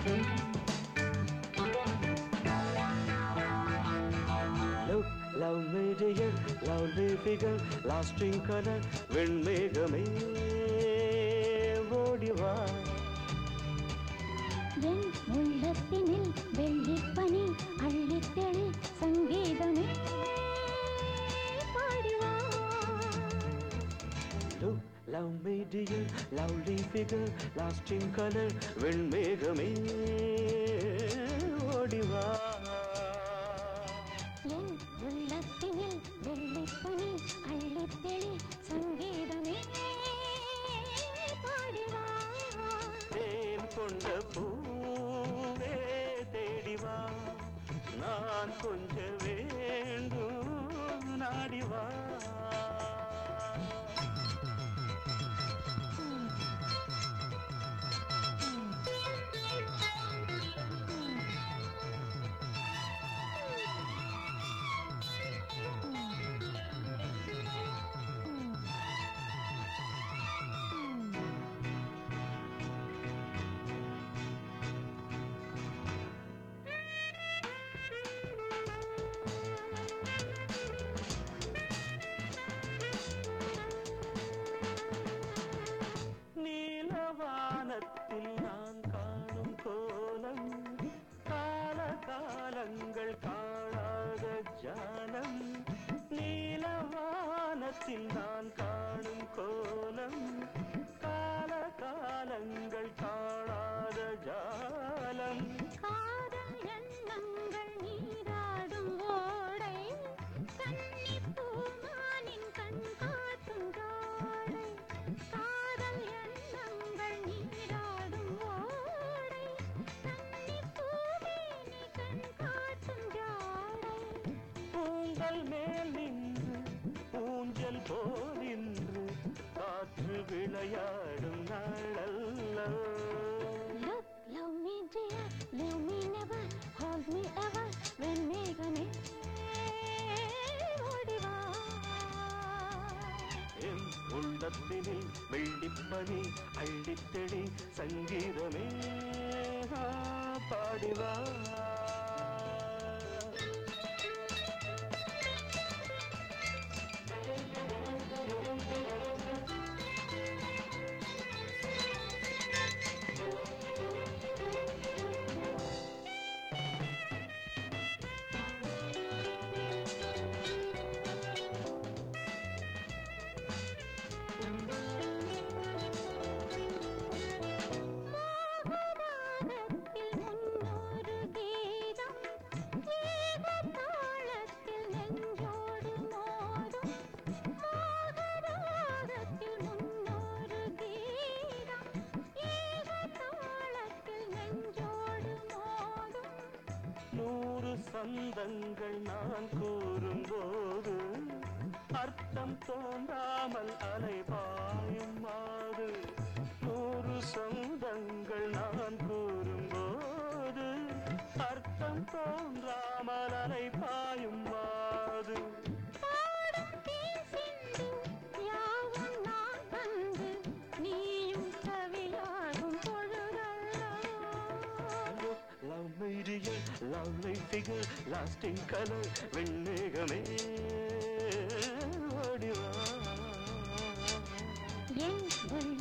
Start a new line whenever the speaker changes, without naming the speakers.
Look, love me dear, lovely figure, lasting color, வெண்மேகமே ஓடிவா
என் உள்ளத்தினில் வெள்ளிப்பனி அள்ளித்தெழு சங்கீதமே பாடிவா
Look, love me dear, lovely figure, lasting color, வெண்மேகமே ஓடிவா
என் உள்ளத்தினில் வெள்ளிப்பனி அள்ளித்தெழு சங்கீதமே பாடிவா
தேன் கொண்ட பூவே தேடிவா நான் கொஞ்ச வேண்டும் நாடிவா நீலவானத்தில் நான் காணும் கோலம் கால காலங்கள் காணாத ஜாலம் நீலவானத்தில் நான் காணும் கோலம் கால காலங்கள் காணாத ஜாலம்
காதல் எண்ணங்கள் நீராடும் ஓடை கன்னிப் பூமானின் கண் காட்டும் ஜாடை காதல் எண்ணங்கள் நீராடும் ஓடை கன்னிப் பூமேனி கண் காட்டும் ஜாடை
பூங்கல் மேல் நின்று ஊஞ்சல் போல் இன்று காற்று விளையாடும் நாளல்லோ
Look, love me dear, leave me never, hold me ever, வெண்மேகமே ஓடிவா
என் உள்ளத்தினில் வெள்ளிப்பனி அள்ளித்தெளி சங்கீதமே ஆ, பாடிவா
மோகராகத்தில் முன்னொரு கீதம் கீத தாளத்தில் நெஞ்சோடு மோதும் மோகராகத்தில் முன்னொரு கீதம் கீத தாளத்தில் நெஞ்சோடு மோதும்
நூறு சந்தங்கள் நான் கூறும்போது அர்த்தம் தோன்றாமல் அலைபாயும் மாது நூறு சொந்தங்கள் நான் கூறும்போது அர்த்தம் தோன்றாமல் அலைபாயும் மாது
பாடும் தேன் சிந்து யாவும் நான் தந்து நீயும் கவியாகும் பொழுதல்லோ
Love me dear, lovely figure, lasting color, வெண்மேகமே ஓடிவா
என் உள்ள